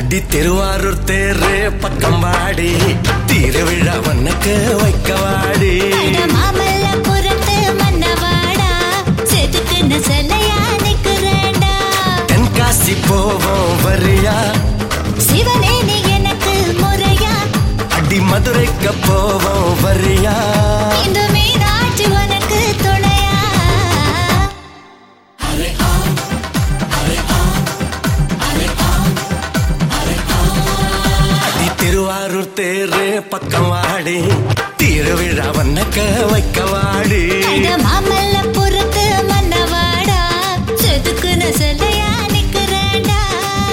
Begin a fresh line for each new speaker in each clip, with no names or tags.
அடி திருவாரூர் தேரு பக்கம் வாடி திருவிழா வண்ணக்கு வைக்க வாடி
அட மாமல்லபுரத்து மன்னவாடா, செதுக்குன சிலையா நிக்கிறேன்டா.
தென்காசி போவோம் வரியா
சிவனே நீ எனக்கு முறையா
அடி மதுரைக்கு போவோம் வரியா
இந்த மீனாட்சி உனக்கு துணையா
அடி திருவாரூர் தேரு பக்கம் வாடி திருவிழா வண்ணக்க வைக்க வாடி
அட மாமல்லபுரத்து மன்னவாடா, செதுக்குன சிலையா நிக்கிறேன்டா.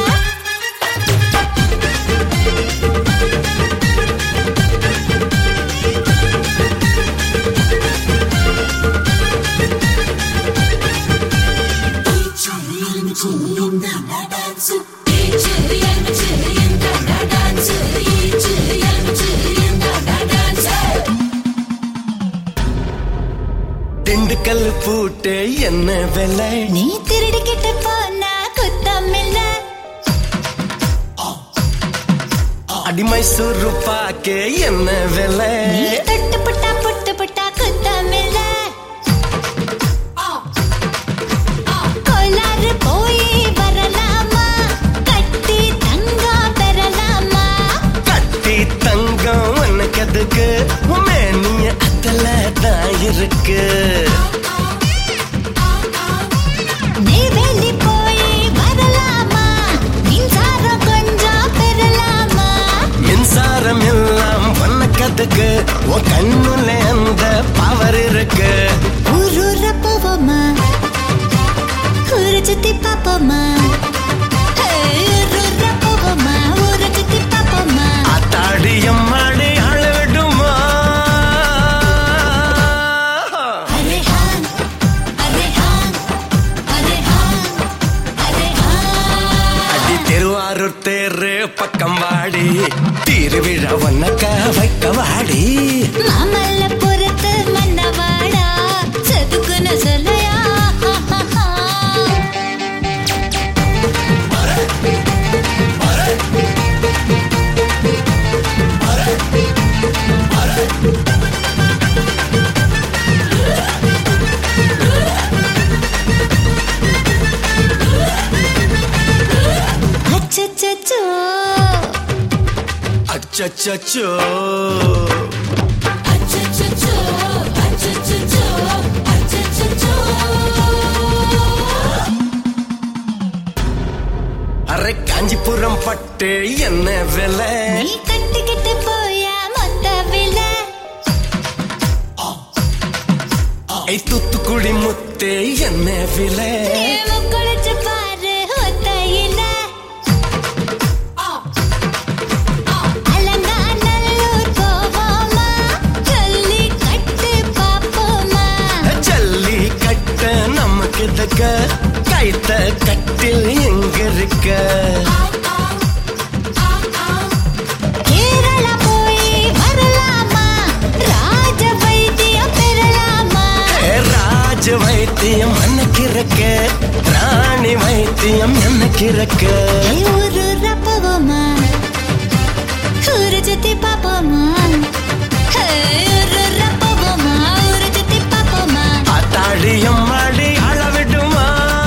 திண்டுக்கல் பூட்டு என்ன விலை
நீ திருடிக்கிட்டு போனா குத்தமில்ல
அடி மைசூரு பாக்கே என்ன விலை
நீ தொட்டு புட்டா புட்டு புட்டா குத்தமில்ல கோளாறு போய் வரலாமா கட்டி தங்கம் பெறலாமா
கட்டி தங்கம் உனக்கு எதுக்கு மேனிய அதுல தான் இருக்கு
நெய்வேலி போய் வரலாமா மின்சாரம் கொஞ்சம் பெறலாமா
மின்சாரம் எல்லாம் உனக்கு எதுக்கு உன் கண்ணுல அந்த பவர் இருக்கு
ஊரூர போவோமா ஊரை சுத்தி பாப்போமா ஊரூர போவோமா ஊரை சுத்தி பாப்போமா
அத்தாடியம் மாடி அளவிடுமா
அரே ஹான் அரே ஹான் அரே ஹான் அரே ஹான்
அடி திருவாரூர் தேரு பக்கம் வாடி திருவிழா உனக்க வைக்க வாடி
மாமல்லபுரத்து மன்னவாடா செதுக்குன சொல்லையா அச்சச்சோ
அச்சச்சோ
அச்சச்சோ அச்சச்சோ அச்சச்சோ
அரை காஞ்சிபுரம் பட்டு என்ன விலை
நீ கட்டிக்கிட்டு போயா மொத்த விலை
ஐ தூத்துக்குடி முத்தே என்ன விலை
நீ முக்குளிச்சு பாரு ஒத்தையில அலங்காநல்லூர் போவோமா சொல்லி கட்டு பாப்போமா
ஜல்லி கட்ட நமக்கு தக்க கைத்த கட்டில் எங்க இருக்க
கேரளா போய் வரலாமா ராஜ வைத்தியம் பெறலாமா
ஏ, ராஜ வைத்தியம் எனக்கு இருக்க ராணி வைத்தியம் எனக்கு இருக்க
ஊரூர போவோமா ஊரை சுத்தி பாப்போமா ஊரூர போவோமா ஊரை சுத்தி பாப்போமா
அத்தாடியம் மாடி அளவிடுமா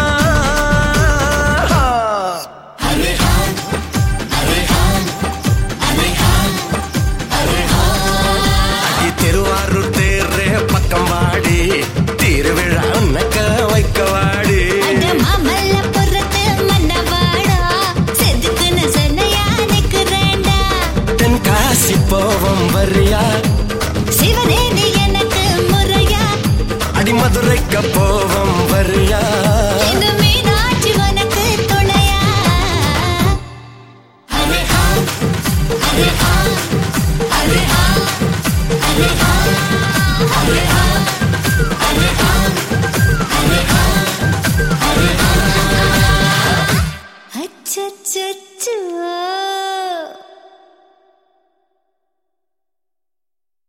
அடி திருவாரூர் தேரு பக்கம் வாடி திருவிழா உனக்க வைக்க வாடி
அட மாமல்லபுரத்து மன்னவாடா, செதுக்குன சிலையா நிக்கிறேன்டா.
தென்காசி போவோம் வரியா
சிவனே நீ எனக்கு முறையா
அடி மதுரைக்கு போவோம் வரியா
இந்த மீனாட்சி உனக்கு துணையா அரே ஹான் அரே ஹான் அரே ஹான் அரே ஹான் அரே ஹான்